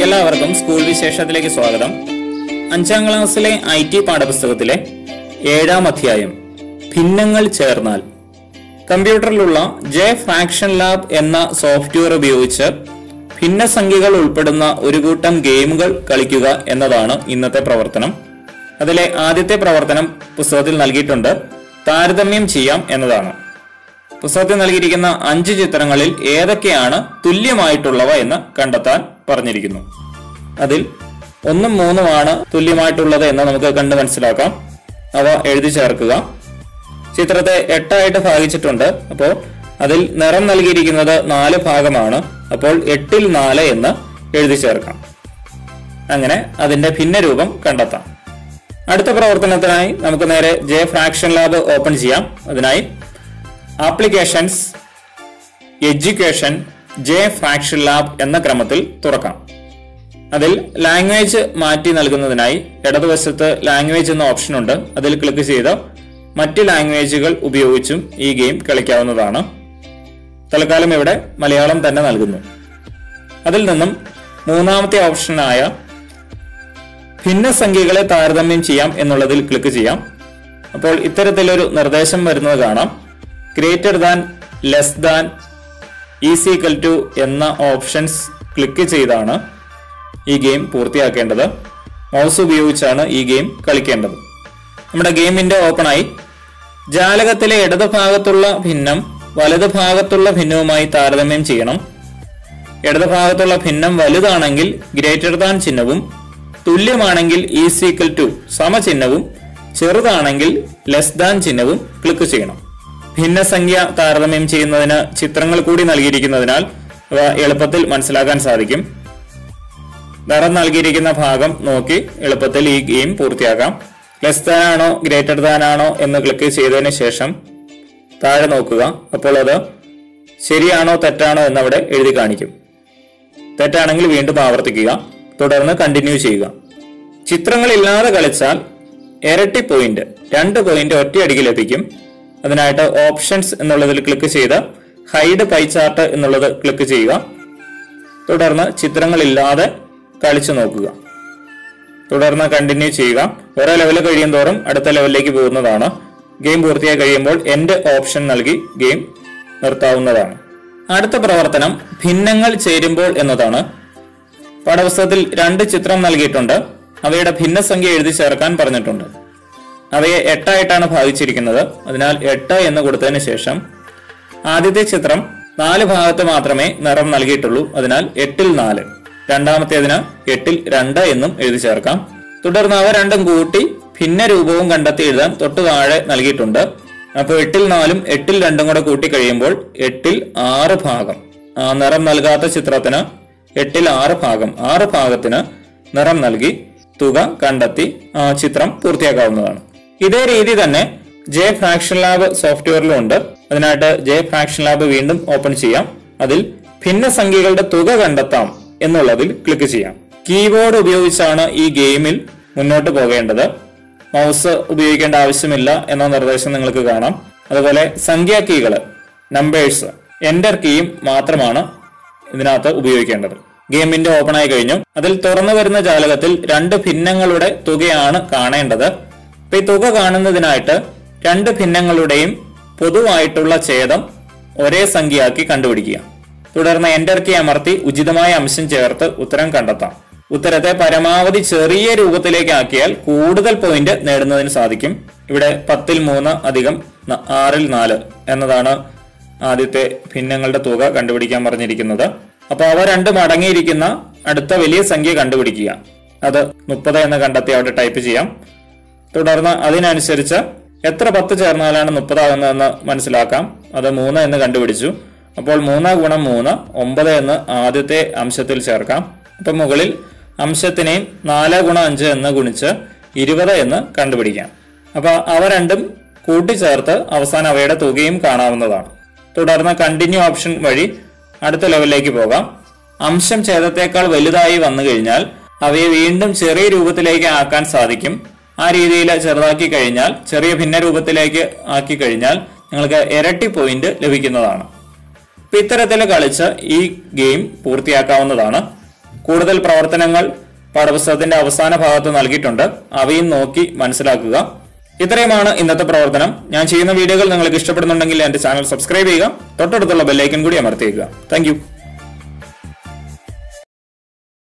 എല്ലാവർക്കും സ്കൂൾ വിശേഷത്തിലേക്ക് സ്വാഗതം അഞ്ചാം ക്ലാസ്സിലെ ഐ ടി പാഠപുസ്തകത്തിലെ ഏഴാം അധ്യായം ഭിന്നങ്ങൾ ചേർന്നാൽ കമ്പ്യൂട്ടറിലുള്ള ജെ ഫ്രാക്ഷൻ ലാബ് എന്ന സോഫ്റ്റ്വെയർ ഉപയോഗിച്ച് ഭിന്നസംഖ്യകൾ ഉൾപ്പെടുന്ന ഒരു കൂട്ടം ഗെയിമുകൾ കളിക്കുക എന്നതാണ് ഇന്നത്തെ പ്രവർത്തനം അതിലെ ആദ്യത്തെ പ്രവർത്തനം പുസ്തകത്തിൽ നൽകിയിട്ടുണ്ട് താരതമ്യം ചെയ്യാം എന്നതാണ് പുസ്തകത്തിൽ നൽകിയിരിക്കുന്ന അഞ്ച് ചിത്രങ്ങളിൽ ഏതൊക്കെയാണ് തുല്യമായിട്ടുള്ളവ എന്ന് കണ്ടെത്താൻ പറഞ്ഞിരിക്കുന്നു അതിൽ ഒന്നും മൂന്നുമാണ് തുല്യമായിട്ടുള്ളത് എന്ന് നമുക്ക് കണ്ട് മനസ്സിലാക്കാം അവ എഴുതി ചേർക്കുക ചിത്രത്തെ എട്ടായിട്ട് ഭാഗിച്ചിട്ടുണ്ട് അപ്പോൾ അതിൽ നിറം നൽകിയിരിക്കുന്നത് നാല് ഭാഗമാണ് അപ്പോൾ എട്ടിൽ നാല് എന്ന് എഴുതി ചേർക്കാം അങ്ങനെ അതിന്റെ ഭിന്നരൂപം കണ്ടെത്താം അടുത്ത പ്രവർത്തനത്തിനായി നമുക്ക് നേരെ ജെ ഫ്രാക്ഷൻ ലാബ് ഓപ്പൺ ചെയ്യാം അതിനായി applications education J fraction lab എന്ന ക്രമത്തിൽ തുറക്കാം അതിൽ ലാംഗ്വേജ് മാറ്റി നൽകുന്നതിനായി ഇടതുവശത്ത് ലാംഗ്വേജ് എന്ന ഓപ്ഷൻ ഉണ്ട് അതിൽ ക്ലിക്ക് ചെയ്ത് മറ്റ് ലാംഗ്വേജുകൾ ഉപയോഗിച്ചും ഈ ഗെയിം കളിക്കാവുന്നതാണ് തൽക്കാലം ഇവിടെ മലയാളം തന്നെ നൽകുന്നു അതിൽ നിന്നും മൂന്നാമത്തെ ഓപ്ഷനായ ഭിന്നസംഖ്യകളെ താരതമ്യം ചെയ്യാം എന്നുള്ളതിൽ ക്ലിക്ക് ചെയ്യാം അപ്പോൾ ഇത്തരത്തിലൊരു നിർദ്ദേശം വരുന്നത് കാണാം greater than less than is equal to എന്ന ഓപ്ഷൻസ് ക്ലിക്ക് ചെയ്താണ് ഈ ഗെയിം പൂർത്തിയാക്കേണ്ടത് മൗസ് ഉപയോഗിച്ചാണ് ഈ ഗെയിം കളിക്കേണ്ടത് നമ്മുടെ ഗെയിമിന്റെ ഓപ്പണായി ജാലകത്തിലെ ഇടത് ഭാഗത്തുള്ള ഭിന്നം വലത് ഭാഗത്തുള്ള ഭിന്നവുമായി താരതമ്യം ചെയ്യണം ഇടത് ഭാഗത്തുള്ള ഭിന്നം വലുതാണെങ്കിൽ ഗ്രേറ്റർ ദാൻ ചിഹ്നവും തുല്യമാണെങ്കിൽ ഈസീക്കൽ ടു സമചിഹ്നവും ചെറുതാണെങ്കിൽ ലെസ് ദാൻ ചിഹ്നവും ക്ലിക്ക് ചെയ്യണം ഭിന്നസംഖ്യ താരതമ്യം ചെയ്യുന്നതിന് ചിത്രങ്ങൾ കൂടി നൽകിയിരിക്കുന്നതിനാൽ അവ എളുപ്പത്തിൽ മനസ്സിലാക്കാൻ സാധിക്കും നിറം നൽകിയിരിക്കുന്ന ഭാഗം നോക്കി എളുപ്പത്തിൽ ഈ ഗെയിം പൂർത്തിയാക്കാം ലെസ് ദാൻ ആണോ ഗ്രേറ്റർ ദാൻ ആണോ എന്ന് ക്ലിക്ക് ചെയ്തതിന് ശേഷം താഴെ നോക്കുക അപ്പോൾ അത് ശരിയാണോ തെറ്റാണോ എന്നവിടെ എഴുതി കാണിക്കും തെറ്റാണെങ്കിൽ വീണ്ടും ആവർത്തിക്കുക തുടർന്ന് കണ്ടിന്യൂ ചെയ്യുക ചിത്രങ്ങളില്ലാതെ കളിച്ചാൽ ഇരട്ടി പോയിന്റ് രണ്ട് പോയിന്റ് ഒറ്റയടിക്ക് ലഭിക്കും അതിനായിട്ട് ഓപ്ഷൻസ് എന്നുള്ളതിൽ ക്ലിക്ക് ചെയ്ത് ഹൈഡ് പൈ ചാർട്ട് എന്നുള്ളത് ക്ലിക്ക് ചെയ്യുക തുടർന്ന് ചിത്രങ്ങളില്ലാതെ കളിച്ചു നോക്കുക തുടർന്ന് കണ്ടിന്യൂ ചെയ്യുക ഓരോ ലെവൽ കഴിയും തോറും അടുത്ത ലെവലിലേക്ക് പോകുന്നതാണ് ഗെയിം പൂർത്തിയായി കഴിയുമ്പോൾ എൻഡ് ഓപ്ഷൻ നൽകി ഗെയിം നിർത്താവുന്നതാണ് അടുത്ത പ്രവർത്തനം ഭിന്നങ്ങൾ ചേരുമ്പോൾ എന്നതാണ് പാഠപുസ്തകത്തിൽ രണ്ട് ചിത്രം നൽകിയിട്ടുണ്ട് അവയുടെ ഭിന്നസംഖ്യ എഴുതി ചേർക്കാൻ പറഞ്ഞിട്ടുണ്ട് അവയെ എട്ടായിട്ടാണ് ഭാഗിച്ചിരിക്കുന്നത് അതിനാൽ എട്ട് എന്ന് കൊടുത്തതിന് ശേഷം ആദ്യത്തെ ചിത്രം നാല് ഭാഗത്ത് മാത്രമേ നിറം നൽകിയിട്ടുള്ളൂ അതിനാൽ എട്ടിൽ നാല് രണ്ടാമത്തേതിന് എട്ടിൽ രണ്ട് എന്നും എഴുതി ചേർക്കാം തുടർന്ന് അവ രണ്ടും കൂട്ടി ഭിന്ന രൂപവും കണ്ടെത്തി എഴുതാൻ തൊട്ടു താഴെ നൽകിയിട്ടുണ്ട് അപ്പോൾ എട്ടിൽ നാലും എട്ടിൽ രണ്ടും കൂടെ കൂട്ടി കഴിയുമ്പോൾ എട്ടിൽ ആറ് ഭാഗം ആ നിറം നൽകാത്ത ചിത്രത്തിന് എട്ടിൽ ആറ് ഭാഗം ആറ് ഭാഗത്തിന് നിറം നൽകി തുക കണ്ടെത്തി ആ ചിത്രം പൂർത്തിയാക്കാവുന്നതാണ് ഇതേ രീതി തന്നെ ജെ ഫ്രാക്ഷൻ ലാബ് സോഫ്റ്റ്വെയറിലും ഉണ്ട് അതിനായിട്ട് ജെ ഫ്രാക്ഷൻ ലാബ് വീണ്ടും ഓപ്പൺ ചെയ്യാം അതിൽ ഭിന്നസംഖ്യകളുടെ തുക കണ്ടെത്താം എന്നുള്ളതിൽ ക്ലിക്ക് ചെയ്യാം കീബോർഡ് ഉപയോഗിച്ചാണ് ഈ ഗെയിമിൽ മുന്നോട്ട് പോകേണ്ടത് മൗസ് ഉപയോഗിക്കേണ്ട ആവശ്യമില്ല എന്ന നിർദ്ദേശം നിങ്ങൾക്ക് കാണാം അതുപോലെ സംഖ്യാ കീകൾ നമ്പേഴ്സ് എന്റർ കീയും മാത്രമാണ് ഇതിനകത്ത് ഉപയോഗിക്കേണ്ടത് ഗെയിമിന്റെ ഓപ്പൺ ആയി കഴിഞ്ഞു അതിൽ തുറന്നു വരുന്ന ജാലകത്തിൽ രണ്ട് ഭിന്നങ്ങളുടെ തുകയാണ് കാണേണ്ടത് അപ്പൊ ഈ തുക കാണുന്നതിനായിട്ട് രണ്ട് ഭിന്നങ്ങളുടെയും പൊതുവായിട്ടുള്ള ഛേദം ഒരേ സംഖ്യയാക്കി കണ്ടുപിടിക്കുക തുടർന്ന് എന്റർ കീ അമർത്തി ഉചിതമായ അംശം ചേർത്ത് ഉത്തരം കണ്ടെത്താം ഉത്തരത്തെ പരമാവധി ചെറിയ രൂപത്തിലേക്ക് ആക്കിയാൽ കൂടുതൽ പോയിന്റ് നേടുന്നതിന് സാധിക്കും ഇവിടെ പത്തിൽ മൂന്ന് അധികം ന- ആറിൽ നാല് എന്നതാണ് ആദ്യത്തെ ഭിന്നങ്ങളുടെ തുക കണ്ടുപിടിക്കാൻ പറഞ്ഞിരിക്കുന്നത് അപ്പൊ അവ രണ്ടും അടങ്ങിയിരിക്കുന്ന അടുത്ത വലിയ സംഖ്യ കണ്ടുപിടിക്കുക അത് മുപ്പത് എന്ന് കണ്ടെത്തി അവിടെ ടൈപ്പ് ചെയ്യാം തുടർന്ന് അതിനനുസരിച്ച് എത്ര പത്ത് ചേർന്നാലാണ് മുപ്പതാകുന്നതെന്ന് മനസ്സിലാക്കാം അത് മൂന്ന് എന്ന് കണ്ടുപിടിച്ചു അപ്പോൾ മൂന്ന് ഗുണം മൂന്ന് ഒമ്പത് എന്ന് ആദ്യത്തെ അംശത്തിൽ ചേർക്കാം അപ്പൊ മുകളിൽ അംശത്തിനെയും നാല് ഗുണം അഞ്ച് എന്ന് ഗുണിച്ച് ഇരുപത് എന്ന് കണ്ടുപിടിക്കാം അപ്പൊ അവ രണ്ടും കൂട്ടിച്ചേർത്ത് അവസാനം അവയുടെ തുകയും കാണാവുന്നതാണ് തുടർന്ന് കണ്ടിന്യൂ ഓപ്ഷൻ വഴി അടുത്ത ലെവലിലേക്ക് പോകാം അംശം ഛേദത്തേക്കാൾ വലുതായി വന്നു കഴിഞ്ഞാൽ അവയെ വീണ്ടും ചെറിയ രൂപത്തിലേക്ക് ആക്കാൻ സാധിക്കും ആ രീതിയിൽ ചെറുതാക്കി കഴിഞ്ഞാൽ ചെറിയ ഭിന്ന രൂപത്തിലേക്ക് ആക്കി കഴിഞ്ഞാൽ നിങ്ങൾക്ക് ഇരട്ടി പോയിന്റ് ലഭിക്കുന്നതാണ് അപ്പൊ ഇത്തരത്തിൽ കളിച്ച് ഈ ഗെയിം പൂർത്തിയാക്കാവുന്നതാണ് കൂടുതൽ പ്രവർത്തനങ്ങൾ പാഠപുസ്തകത്തിന്റെ അവസാന ഭാഗത്ത് നൽകിയിട്ടുണ്ട് അവയും നോക്കി മനസ്സിലാക്കുക ഇത്രയുമാണ് ഇന്നത്തെ പ്രവർത്തനം ഞാൻ ചെയ്യുന്ന വീഡിയോകൾ നിങ്ങൾക്ക് ഇഷ്ടപ്പെടുന്നുണ്ടെങ്കിൽ എന്റെ ചാനൽ സബ്സ്ക്രൈബ് ചെയ്യുക തൊട്ടടുത്തുള്ള ബെല്ലൈക്കൻ കൂടി അമർത്തിയേക്കുക താങ്ക്